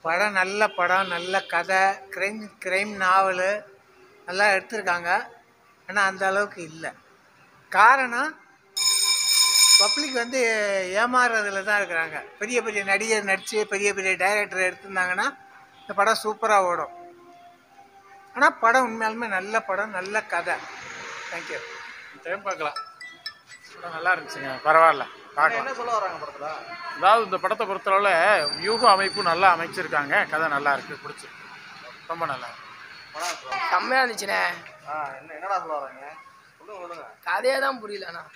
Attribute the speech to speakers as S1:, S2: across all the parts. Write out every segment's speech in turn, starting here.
S1: படம் நல்ல படம் நல்ல கதை கிரைம் கிரைம் நாவல் நல்லா எடுத்திருக்காங்க ஆனால் அந்த அளவுக்கு இல்லை காரணம் பப்ளிக் வந்து ஏமாறுறதுல தான் இருக்கிறாங்க பெரிய பெரிய நடிகர் நடித்து பெரிய பெரிய டைரக்டர் எடுத்திருந்தாங்கன்னா இந்த படம் சூப்பராக ஓடும் ஆனால் படம் உண்மையாலுமே நல்ல படம் நல்ல கதை தேங்க்யூ
S2: டைம் பார்க்கலாம் படம் நல்லா இருந்துச்சுங்க பரவாயில்ல பார்க்கலாம்
S3: என்ன சொல்ல வராங்க படத்துல
S2: அதாவது இந்த படத்தை பொறுத்தளவில் வியூக அமைப்பு நல்லா அமைச்சிருக்காங்க கதை நல்லா இருக்கு பிடிச்சிருக்கு ரொம்ப நல்லா இருக்கு
S3: படம்
S4: செம்மையா இருந்துச்சுண்ணே
S3: ஆ என்ன என்னடா சொல்ல வராங்க சொல்லுங்க சொல்லுங்க
S4: கதையே தான் புரியல அண்ணா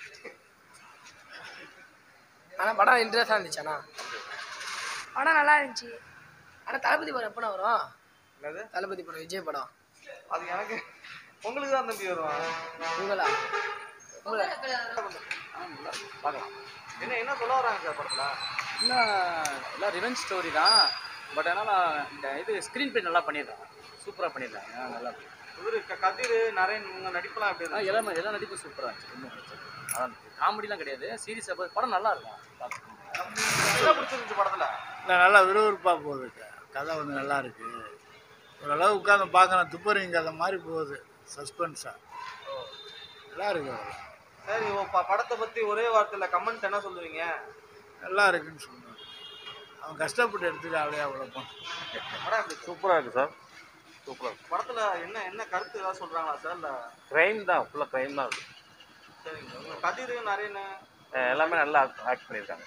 S4: ஆனால் படம் இன்ட்ரெஸ்டாக இருந்துச்சு அண்ணா படம் நல்லா இருந்துச்சு ஆனால் தளபதி படம் எப்போ வரும்
S3: என்னது
S4: தளபதி படம் விஜய் படம்
S3: அது எனக்கு உங்களுக்கு தான் தம்பி வரும்
S4: உங்களா உங்களா
S3: பார்க்கலாம் என்ன என்ன சொல்ல வராங்க சார் படத்துல
S5: இன்னும் எல்லாம் ரிவெஞ்ச் ஸ்டோரி தான் பட் ஆனால் இந்த இது ஸ்க்ரீன் பிளே நல்லா பண்ணியிருக்காங்க சூப்பராக பண்ணியிருக்காங்க ஆ, நல்லா இருக்கு.
S3: இவரு க- கதிர் நரேன் உங்க நடிப்பெல்லாம் எப்படி
S5: ஆ
S3: இருக்கு
S5: எல்லாமே எல்லா நடிப்பும் சூப்பராக இருந்துச்சு ஒன்றும் பிரச்சனை இல்லை. அதான் காமெடிலாம் கிடையாது சீரியஸாக படம் நல்லா இருக்கும் பார்த்துக்கோங்க.
S3: என்ன பிடிச்சிருந்துச்சு படத்துல
S6: இல்லை நல்லா விறுவிறுப்பாக போகுது க- கதை வந்து நல்லா இருக்கு ஓரளவு உட்காந்து பார்க்கணும் துப்பறிங்க கதை மாதிரி போகுது சஸ்பென்ஸாக நல்லா இருக்கு அவ்வளோ.
S3: சரி ஓ, ப- படத்தை பத்தி ஒரே வார்த்தையில கமெண்ட் என்ன சொல்லுவீங்க
S6: நல்லா இருக்குன்னு சொல்லுவாங்க அவன் கஷ்டப்பட்டு எடுத்துக்க அப்படியே அவ்வளோ
S3: படம் எப்படி
S7: சூப்பராக இருக்குது சார் சூப்பராக இருக்குது
S3: படத்துல என்ன என்ன கருத்து ஏதாவது சொல்றாங்களா சார் இல்ல
S7: க்ரைம் தான் ஃபுல்லாக க்ரைம் தான் இருக்குது
S3: சரிங்க உங்க கதிர் நரேன்
S7: எல்லாமே நல்லா ஆக்ட் பண்ணியிருக்காங்க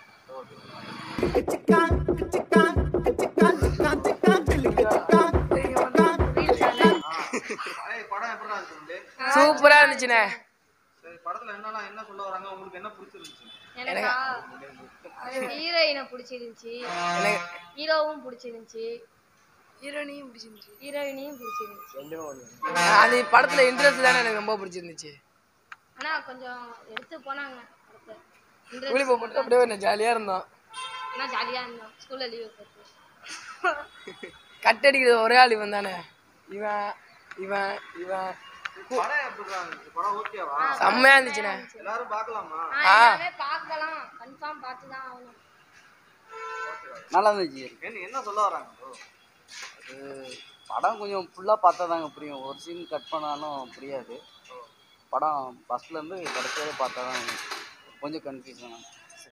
S3: ஏய், படம் எப்படி இருக்கு தம்பி?
S4: சூப்பராக இருந்துச்சுண்ணே
S3: சரி படத்துல என்னன்னா என்ன சொல்ல வராங்க உங்களுக்கு என்ன பிடிச்சிருந்துச்சு
S8: எனக்கா ஹீரோயினை பிடிச்சிருந்துச்சி
S4: எனக்கு
S8: ஹீரோவும் பிடிச்சிருந்துச்சி
S4: ஹீரோனியும் பிடிச்சிருந்துச்சு
S8: ஹீரோயினையும் பிடிச்சிருந்துச்சி
S4: அந்த படத்தில் இன்ட்ரெஸ்ட் தானே எனக்கு ரொம்ப பிடிச்சிருந்துச்சு
S8: ஆனா கொஞ்சம் எடுத்து போனாங்க படத்தை.
S4: கூலி
S8: Interest
S4: போட்டு அப்படியே கொஞ்சம் ஜாலியாக இருந்தோம்
S8: ஆனா ஜாலியா இருந்தோம் ஸ்கூல்ல லீவ் போட்டு
S4: கட் அடிக்கிறது ஒரே ஆள் இவன் தானே இவன் இவன் இவன்
S3: படம் எப்படி இருந்துச்சு படம் ஓகேவா
S4: செம்மையா இருந்துச்சுண்ணே
S3: எல்லாரும் பார்க்கலாமா
S8: ஆ, எல்லாமே பார்க்கலாம் கன்ஃபார்ம் பார்த்து தான் ஆகணும்
S9: நல்லா இருந்துச்சு
S3: என்ன என்ன சொல்ல வராங்க bro?
S9: அது படம் கொஞ்சம் ஃபுல்லாக பார்த்தா தாங்க புரியும் ஒரு சீன் கட் பண்ணாலும் புரியாது படம் ஃபஸ்ட்லேருந்து கடைசியாக பார்த்தா தான் கொஞ்சம் கன்ஃபியூஷன்